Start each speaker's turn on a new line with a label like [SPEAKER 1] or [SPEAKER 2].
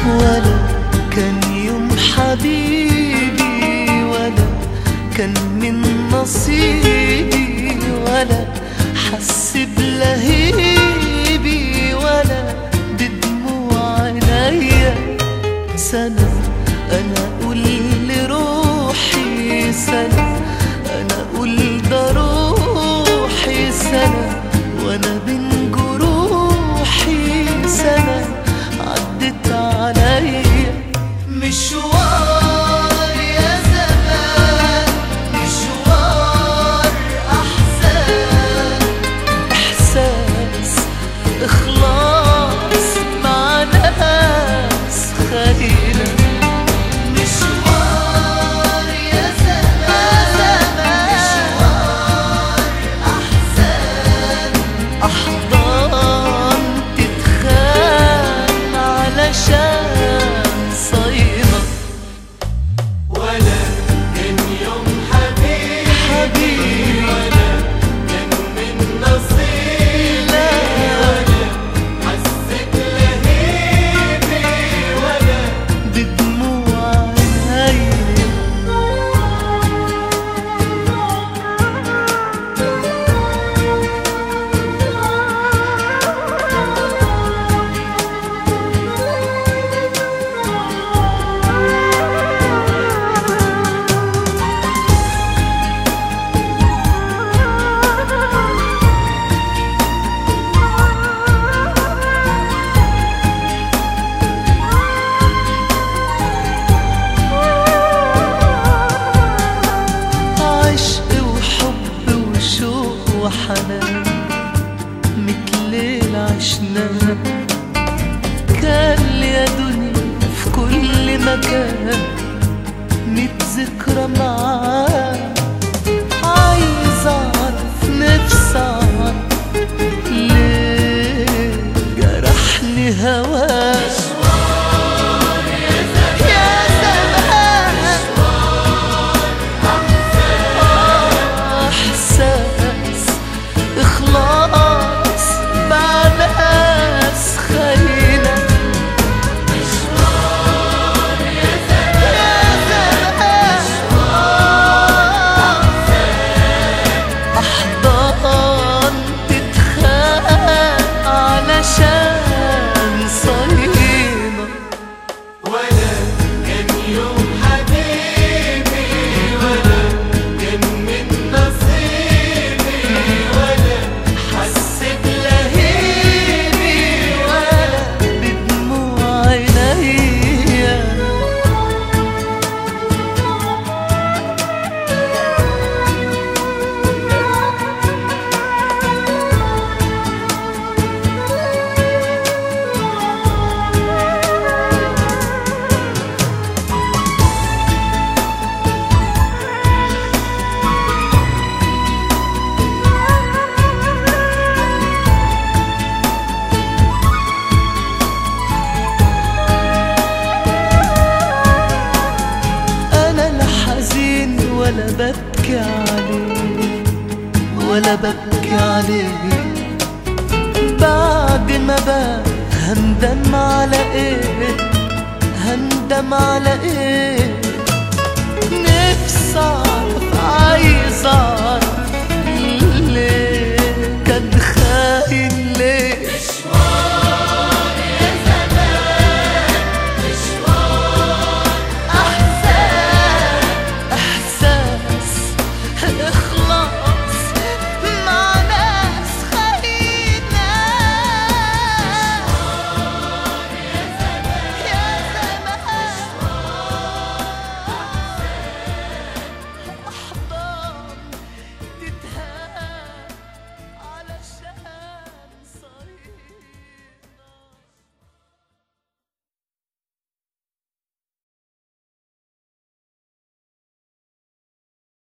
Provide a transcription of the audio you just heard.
[SPEAKER 1] ولا كان يوم حبيبي ولا كان من نصيبي ولا حس بلهيبي ولا بدموع عينيا سنة أنا أقول لروحي سنة أنا أقول ده روحي سنة وأنا بين جروحي سنة عدت عليا مشوار يا زمان مشوار أحزان إحساس إخلاص مع ناس خلينا مشوار يا زمان مشوار أحزان أحضان تتخان علشان صينا
[SPEAKER 2] ولا كان يوم حبيبي
[SPEAKER 1] حبيبي
[SPEAKER 2] ولا كان من نصيبي
[SPEAKER 1] لا
[SPEAKER 2] ولا حسيت لهيبي ولا
[SPEAKER 1] بدموع عينيا عشق وحب وشوق وحنان مثل الليل عشناه كان يا دنيا في كل مكان ميت ذكرى معاه عايز اعرف نفسي اعرف ليه جرحني هواه يا زمان احساس اخلاص مع ناس خاينه يا زمان احضان تتخان علشان صينه
[SPEAKER 2] ولا كان يوم حبيبي ولا كان من نصيبي ولا حسيت
[SPEAKER 1] لهيبي ولا بدموع عينيا انا لا حزين ولا ببكي عليه ولا ببكي عليه بعد ما بقى هندم على ايه هندم على ايه نفسي اعرف عايز اعرف ليه كان خاين